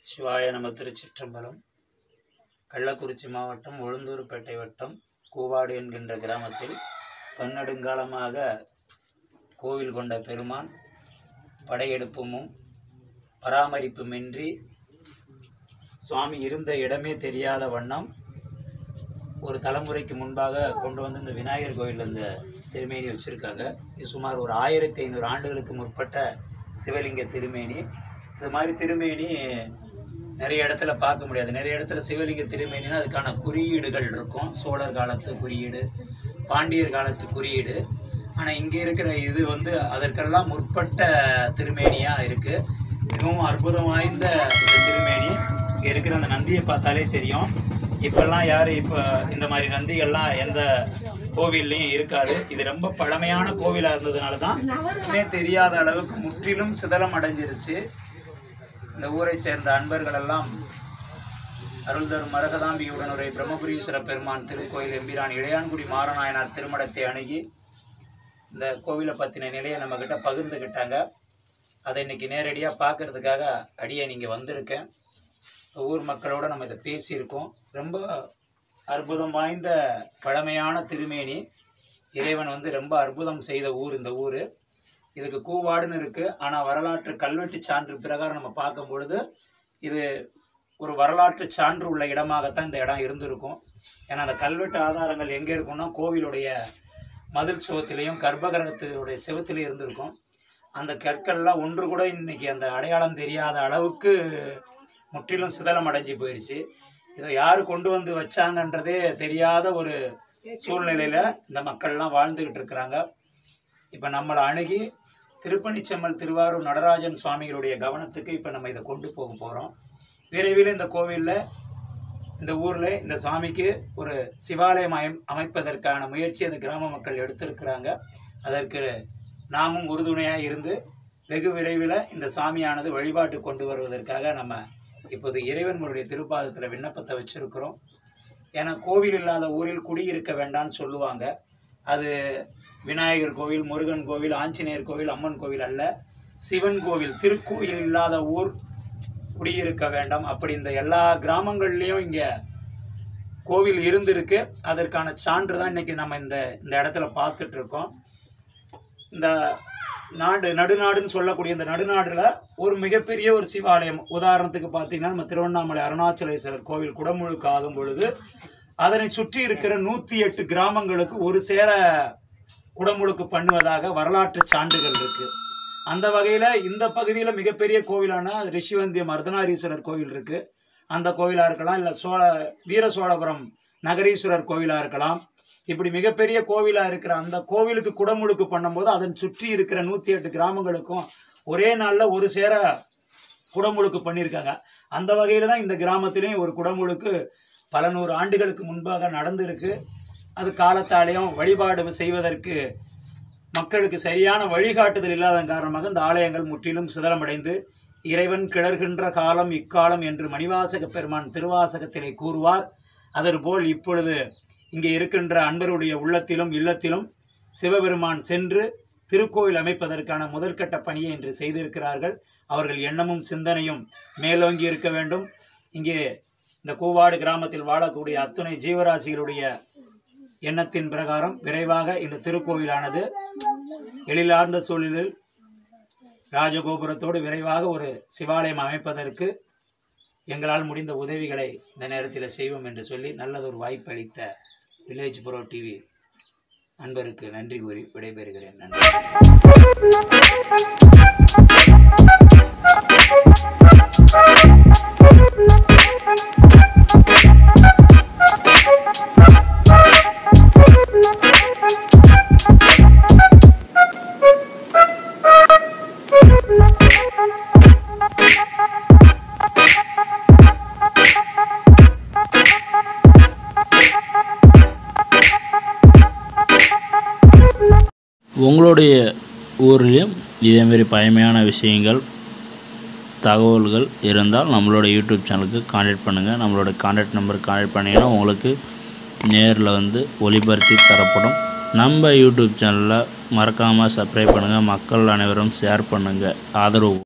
சிவாய நம திருச்சிற்றம்பலம் கள்ளக்குறிச்சி மாவட்டம் உளுந்தூர்பேட்டை வட்டம் கூவாடு என்கின்ற கிராமத்தில் பன்னெடுங்காலமாக கோவில் கொண்ட பெருமான் படையெடுப்புமும் பராமரிப்புமின்றி சுவாமி இருந்த இடமே தெரியாத வண்ணம் ஒரு தலைமுறைக்கு முன்பாக கொண்டு வந்து இந்த விநாயகர் கோயில் இந்த திருமேனி வச்சுருக்காங்க இது சுமார் ஒரு ஆயிரத்தி ஐநூறு ஆண்டுகளுக்கு முற்பட்ட சிவலிங்க திருமேனி இது மாதிரி திருமேனி நிறைய இடத்துல பார்க்க முடியாது நிறைய இடத்துல சிவலிங்க திருமேனினா அதுக்கான குறியீடுகள் இருக்கும் சோழர் காலத்து குறியீடு பாண்டியர் காலத்து குறியீடு ஆனால் இங்கே இருக்கிற இது வந்து அதற்கெல்லாம் முற்பட்ட திருமேனியாக இருக்குது மிகவும் அற்புதம் வாய்ந்த இந்த திருமேனி இங்கே இருக்கிற அந்த நந்தியை பார்த்தாலே தெரியும் இப்பெல்லாம் யார் இப்போ இந்த மாதிரி நந்திகள்லாம் எந்த கோவில்லையும் இருக்காது இது ரொம்ப பழமையான கோவிலாக இருந்ததுனால தான் இன்னே தெரியாத அளவுக்கு முற்றிலும் சிதலம் அடைஞ்சிருச்சு இந்த ஊரை சேர்ந்த அன்பர்கள் எல்லாம் அருள்தரும் மரகதாம்பியுடன் உரை பிரம்மபுரீஸ்வர பெருமான் திருக்கோயில் எம்பிரான் இளையான்குடி மாரநாயனார் திருமணத்தை அணுகி இந்த கோவிலை பற்றின நிலையை நம்மக்கிட்ட பகிர்ந்துக்கிட்டாங்க அதை இன்னைக்கு நேரடியாக பார்க்கறதுக்காக அடியே நீங்கள் வந்திருக்கேன் ஊர் மக்களோட நம்ம இதை பேசியிருக்கோம் ரொம்ப அற்புதம் வாய்ந்த பழமையான திருமேனி இறைவன் வந்து ரொம்ப அற்புதம் செய்த ஊர் இந்த ஊர் இதுக்கு கூவாடுன்னு இருக்குது ஆனால் வரலாற்று கல்வெட்டு சான்று பிரகாரம் நம்ம பார்க்கும் பொழுது இது ஒரு வரலாற்று சான்று உள்ள இடமாகத்தான் இந்த இடம் இருந்திருக்கும் ஏன்னா அந்த கல்வெட்டு ஆதாரங்கள் எங்கே இருக்கும்னா கோவிலுடைய மதில் சுவத்திலையும் கர்ப்பகிரகத்தினுடைய செவத்திலையும் இருந்திருக்கும் அந்த கற்கள்லாம் ஒன்று கூட இன்னைக்கு அந்த அடையாளம் தெரியாத அளவுக்கு முற்றிலும் சிதலம் அடைஞ்சு போயிடுச்சு இதை யார் கொண்டு வந்து வச்சாங்கன்றதே தெரியாத ஒரு சூழ்நிலையில் இந்த மக்கள்லாம் வாழ்ந்துக்கிட்டு இருக்கிறாங்க இப்போ நம்மளை அணுகி திருப்பணிச்செம்மல் திருவாரூர் நடராஜன் சுவாமிகளுடைய கவனத்துக்கு இப்போ நம்ம இதை கொண்டு போக போகிறோம் விரைவில் இந்த கோவிலில் இந்த ஊரில் இந்த சாமிக்கு ஒரு சிவாலயம் அமை அமைப்பதற்கான முயற்சி அந்த கிராம மக்கள் எடுத்திருக்கிறாங்க அதற்கு நாமும் உறுதுணையாக இருந்து வெகு விரைவில் இந்த சாமியானது வழிபாட்டு கொண்டு வருவதற்காக நம்ம இப்போது இறைவன்களுடைய திருப்பாதத்தில் விண்ணப்பத்தை வச்சுருக்கிறோம் ஏன்னா கோவில் இல்லாத ஊரில் குடியிருக்க வேண்டாம்னு சொல்லுவாங்க அது விநாயகர் கோவில் முருகன் கோவில் ஆஞ்சநேயர் கோவில் அம்மன் கோவில் அல்ல சிவன் கோவில் திருக்கோயில் இல்லாத ஊர் குடியிருக்க வேண்டாம் அப்படி இந்த எல்லா கிராமங்கள்லேயும் இங்கே கோவில் இருந்திருக்கு அதற்கான சான்று தான் இன்னைக்கு நம்ம இந்த இந்த இடத்துல பார்த்துட்டு இருக்கோம் இந்த நாடு நடுநாடுன்னு சொல்லக்கூடிய இந்த நடுநாடுல ஒரு மிகப்பெரிய ஒரு சிவாலயம் உதாரணத்துக்கு பார்த்தீங்கன்னா நம்ம திருவண்ணாமலை அருணாச்சலேஸ்வரர் கோவில் குடமுழுக்கு ஆகும் பொழுது அதனை சுற்றி இருக்கிற நூற்றி எட்டு கிராமங்களுக்கு ஒரு சேர குடமுழுக்கு பண்ணுவதாக வரலாற்று சான்றுகள் இருக்கு அந்த வகையில் இந்த பகுதியில் மிகப்பெரிய கோவிலான ரிஷிவந்தியம் அர்த்தநாரீஸ்வரர் கோவில் இருக்கு அந்த கோவிலாக இருக்கலாம் இல்லை சோழ வீர சோழபுரம் நகரீஸ்வரர் கோவிலாக இருக்கலாம் இப்படி மிகப்பெரிய கோவிலாக இருக்கிற அந்த கோவிலுக்கு குடமுழுக்கு பண்ணும்போது அதன் சுற்றி இருக்கிற நூற்றி எட்டு கிராமங்களுக்கும் ஒரே நாளில் ஒரு சேர குடமுழுக்கு பண்ணியிருக்காங்க அந்த வகையில் தான் இந்த கிராமத்திலையும் ஒரு குடமுழுக்கு பல நூறு ஆண்டுகளுக்கு முன்பாக நடந்திருக்கு அது காலத்தாலேயும் வழிபாடு செய்வதற்கு மக்களுக்கு சரியான வழிகாட்டுதல் இல்லாதன் காரணமாக இந்த ஆலயங்கள் முற்றிலும் சிதலமடைந்து இறைவன் கிளர்கின்ற காலம் இக்காலம் என்று மணிவாசக பெருமான் திருவாசகத்திலே கூறுவார் அதற்போல் இப்பொழுது இங்கே இருக்கின்ற அன்பருடைய உள்ளத்திலும் இல்லத்திலும் சிவபெருமான் சென்று திருக்கோயில் அமைப்பதற்கான முதற்கட்ட பணியை இன்று செய்திருக்கிறார்கள் அவர்கள் எண்ணமும் சிந்தனையும் மேலோங்கி இருக்க வேண்டும் இங்கே இந்த கூவாடு கிராமத்தில் வாழக்கூடிய அத்துணை ஜீவராசிகளுடைய எண்ணத்தின் பிரகாரம் விரைவாக இந்த திருக்கோயிலானது எழிலார்ந்த சூழலில் ராஜகோபுரத்தோடு விரைவாக ஒரு சிவாலயம் அமைப்பதற்கு எங்களால் முடிந்த உதவிகளை இந்த நேரத்தில் செய்வோம் என்று சொல்லி நல்லதொரு வாய்ப்பு அளித்த வில்லேஜ் ப்ரோ டிவி அன்பருக்கு நன்றி கூறி விடைபெறுகிறேன் நன்றி உங்களுடைய ஊர்லேயும் இதேமாரி பழமையான விஷயங்கள் தகவல்கள் இருந்தால் நம்மளோட யூடியூப் சேனலுக்கு காண்டாக்ட் பண்ணுங்கள் நம்மளோட காண்டாக்ட் நம்பருக்கு காண்டாக்ட் பண்ணிங்கன்னா உங்களுக்கு நேரில் வந்து ஒளிபரப்பி தரப்படும் நம்ம யூடியூப் சேனலில் மறக்காமல் சப்ஸ்கிரைப் பண்ணுங்கள் மக்கள் அனைவரும் ஷேர் பண்ணுங்கள் ஆதரவு